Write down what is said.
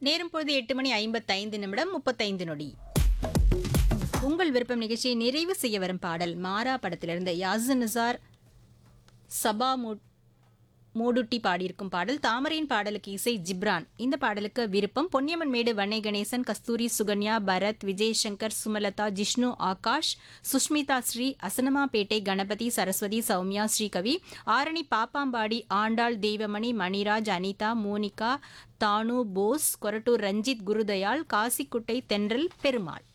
நேரம் பொழுது எட்டு மணி ஐம்பத்தைந்து நிமிடம் முப்பத்தைந்து நொடி உங்கள் விருப்பம் நிகழ்ச்சியை நிறைவு செய்ய வரும் பாடல் மாறா படத்திலிருந்து யாசின் நிசார் சபா மூ மூடுட்டி பாடியிருக்கும் பாடல் தாமரையின் பாடலுக்கு இசை ஜிப்ரான் இந்த பாடலுக்கு விருப்பம் பொன்னியம்மன் மேடு வன்னை கணேசன் கஸ்தூரி சுகன்யா பரத் விஜய் சங்கர் சுமலதா ஜிஷ்ணு ஆகாஷ் சுஷ்மிதா ஸ்ரீ அசனமாபேட்டை கணபதி சரஸ்வதி சௌமியா ஸ்ரீகவி ஆரணி பாப்பாம்பாடி ஆண்டாள் தெய்வமணி மணிராஜ் அனிதா மோனிகா தானு போஸ் கொரட்டூர் ரஞ்சித் குருதயாள் காசிக்குட்டை தென்றல் பெருமாள்